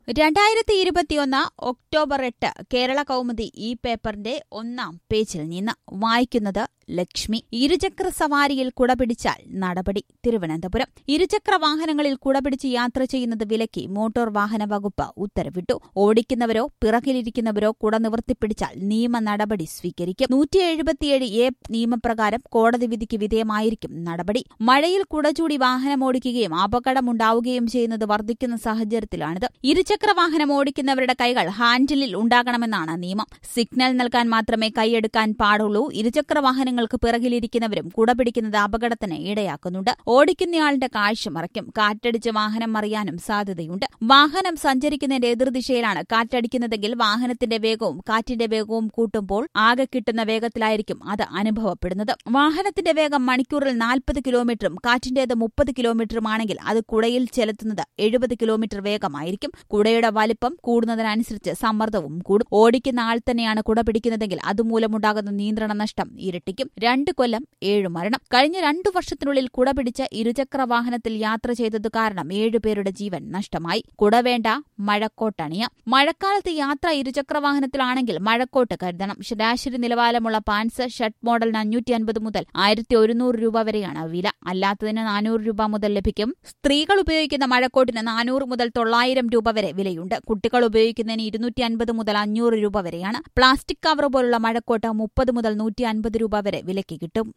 രണ്ടായിരത്തി ഇരുപത്തിയൊന്ന് ഒക്ടോബർ എട്ട് കേരള കൗമുദി ഈ പേപ്പറിന്റെ ഒന്നാം പേജിൽ നിന്ന് വായിക്കുന്നത് ലക്ഷ്മി ഇരുചക്ര സവാരിയിൽ കുടപിടിച്ചാൽ നടപടി തിരുവനന്തപുരം ഇരുചക്ര വാഹനങ്ങളിൽ കുടപിടിച്ച് യാത്ര ചെയ്യുന്നത് വിലക്കി മോട്ടോർ വാഹന വകുപ്പ് ഉത്തരവിട്ടു ഓടിക്കുന്നവരോ പിറകിലിരിക്കുന്നവരോ കുട നിവർത്തിപ്പിടിച്ചാൽ നിയമ നടപടി സ്വീകരിക്കും നൂറ്റി എഴുപത്തിയേഴ് എ നിയമപ്രകാരം കോടതി വിധിക്ക് വിധേയമായിരിക്കും നടപടി മഴയിൽ കുടചൂടി വാഹനമോടിക്കുകയും അപകടമുണ്ടാവുകയും ചെയ്യുന്നത് വർദ്ധിക്കുന്ന സാഹചര്യത്തിലാണിത് ഇരുചക്ര വാഹനം ഓടിക്കുന്നവരുടെ കൈകൾ ഹാൻഡിലിൽ ഉണ്ടാകണമെന്നാണ് നിയമം സിഗ്നൽ നൽകാൻ മാത്രമേ കൈയെടുക്കാൻ പാടുള്ളൂ ഇരുചക്ര വാഹനങ്ങൾക്ക് പിറകിലിരിക്കുന്നവരും കുടപിടിക്കുന്നത് അപകടത്തിന് ഇടയാക്കുന്നുണ്ട് ഓടിക്കുന്നയാളിന്റെ കാഴ്ച മറയ്ക്കും കാറ്റടിച്ച് വാഹനം മറിയാനും സാധ്യതയുണ്ട് വാഹനം സഞ്ചരിക്കുന്നതിന്റെ എതിർദിശയിലാണ് കാറ്റടിക്കുന്നതെങ്കിൽ വാഹനത്തിന്റെ വേഗവും കാറ്റിന്റെ വേഗവും കൂട്ടുമ്പോൾ ആകെ കിട്ടുന്ന വേഗത്തിലായിരിക്കും അത് അനുഭവപ്പെടുന്നത് വാഹനത്തിന്റെ വേഗം മണിക്കൂറിൽ നാൽപ്പത് കിലോമീറ്ററും കാറ്റിന്റേത് മുപ്പത് കിലോമീറ്ററുമാണെങ്കിൽ അത് കുടയിൽ ചെലുത്തുന്നത് എഴുപത് കിലോമീറ്റർ വേഗമായിരിക്കും കുടയുടെ വലിപ്പം കൂടുന്നതിനനുസരിച്ച് സമ്മർദ്ദവും കൂടും ഓടിക്കുന്ന ആൾ തന്നെയാണ് കുട പിടിക്കുന്നതെങ്കിൽ അതുമൂലമുണ്ടാകുന്ന നിയന്ത്രണ നഷ്ടം ഇരട്ടിക്കും രണ്ട് കൊല്ലം ഏഴു മരണം കഴിഞ്ഞ രണ്ടു വർഷത്തിനുള്ളിൽ കുട പിടിച്ച ഇരുചക്ര വാഹനത്തിൽ യാത്ര ചെയ്തത് കാരണം ഏഴുപേരുടെ ജീവൻ നഷ്ടമായി കുട വേണ്ട മഴക്കോട്ടണിയ മഴക്കാലത്ത് യാത്ര ഇരുചക്ര വാഹനത്തിലാണെങ്കിൽ മഴക്കോട്ട് കരുതണം ശരാശരി നിലവാരമുള്ള പാൻസ് ഷർട്ട് മോഡലിന് അഞ്ഞൂറ്റി അൻപത് മുതൽ ആയിരത്തി ഒരുന്നൂറ് രൂപ വരെയാണ് വില അല്ലാത്തതിന് നാനൂറ് രൂപ മുതൽ ലഭിക്കും സ്ത്രീകൾ ഉപയോഗിക്കുന്ന മഴക്കോട്ടിന് നാനൂറ് മുതൽ തൊള്ളായിരം രൂപ വരെ വിലയുണ്ട് കുട്ടികൾ ഉപയോഗിക്കുന്നതിന് ഇരുന്നൂറ്റി അൻപത് മുതൽ അഞ്ഞൂറ് രൂപ വരെയാണ് പ്ലാസ്റ്റിക് കവർ പോലുള്ള മഴക്കോട്ട് മുപ്പത് മുതൽ നൂറ്റി അൻപത് രൂപ വരെ വിലയ്ക്ക് കിട്ടും